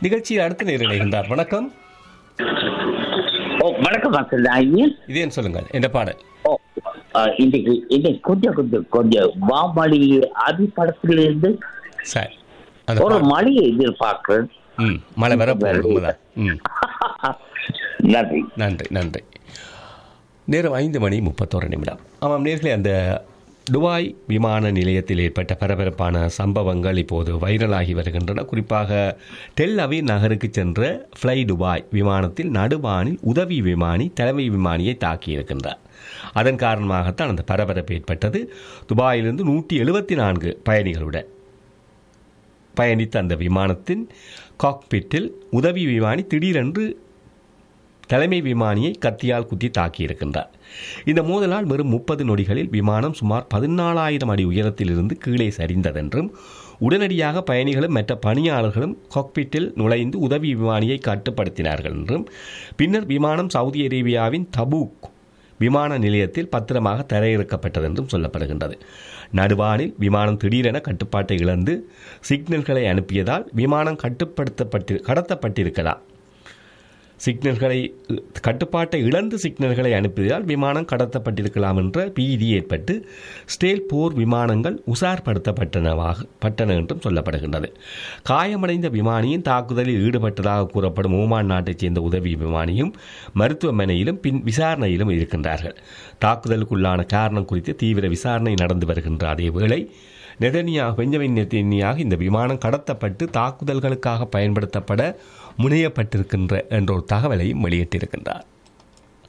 நிகழ்ச்சியில் அடுத்த நேரம் இணைகின்றார் வணக்கம் ஓ வணக்கம் மாஸ்டர் ஐயன் இதேன்னு சொல்லுங்கள் என்ற பாடல் ஓ அஹ், இன்னைக்கு இன்னைக்கு கொஞ்சம் கொஞ்சம் கொஞ்சம் வாமொழி ஆதி படத்திலிருந்து சரி அந்த ஒரு பாடல். மழையை எதிர்பார்க்கிறேன் ம் மழை வர போகுது உண்மைதான் ம் நன்றி நன்றி நன்றி நேரம் ஐந்து மணி முப்பத்தோரு நிமிடம் ஆமாம் நேர்களே அந்த துபாய் விமான நிலையத்தில் ஏற்பட்ட பரபரப்பான சம்பவங்கள் இப்போது வைரலாகி வருகின்றன குறிப்பாக டெல் அவி நகருக்கு சென்ற ஃப்ளை துபாய் விமானத்தில் நடுவானில் உதவி விமானி தலைமை விமானியை தாக்கியிருக்கின்றார் அதன் காரணமாகத்தான் அந்த பரபரப்பு ஏற்பட்டது துபாயிலிருந்து நூற்றி எழுபத்தி நான்கு பயணிகளுடன் பயணித்த அந்த விமானத்தின் காக்பிட்டில் உதவி விமானி திடீரென்று தலைமை விமானியை கத்தியால் குத்தி தாக்கியிருக்கின்றார் இந்த மோதலால் வெறும் முப்பது நொடிகளில் விமானம் சுமார் பதினாலாயிரம் அடி உயரத்திலிருந்து கீழே சரிந்ததென்றும் உடனடியாக பயணிகளும் மற்ற பணியாளர்களும் காக்பிட்டில் நுழைந்து உதவி விமானியை கட்டுப்படுத்தினார்கள் என்றும் பின்னர் விமானம் சவுதி அரேபியாவின் தபூக் விமான நிலையத்தில் பத்திரமாக தரையிறக்கப்பட்டதென்றும் சொல்லப்படுகின்றது நடுவானில் விமானம் திடீரென கட்டுப்பாட்டை இழந்து சிக்னல்களை அனுப்பியதால் விமானம் கட்டுப்படுத்தப்பட்டு கடத்தப்பட்டிருக்கலாம் சிக்னல்களை கட்டுப்பாட்டை இழந்து சிக்னல்களை அனுப்பியதால் விமானம் கடத்தப்பட்டிருக்கலாம் என்ற பீதி ஏற்பட்டு ஸ்டேல் போர் விமானங்கள் உசார்படுத்தப்பட்டனவாக பட்டன என்றும் சொல்லப்படுகின்றது காயமடைந்த விமானியின் தாக்குதலில் ஈடுபட்டதாக கூறப்படும் ஓமான் நாட்டைச் சேர்ந்த உதவி விமானியும் மருத்துவமனையிலும் பின் விசாரணையிலும் இருக்கின்றார்கள் தாக்குதலுக்குள்ளான காரணம் குறித்து தீவிர விசாரணை நடந்து வருகின்ற அதேவேளை நெதனியாக பெஞ்சமின் நெதனியாக இந்த விமானம் கடத்தப்பட்டு தாக்குதல்களுக்காக பயன்படுத்தப்பட முனையப்பட்டிருக்கின்ற என்ற ஒரு தகவலையும் வெளியிட்டிருக்கின்றார்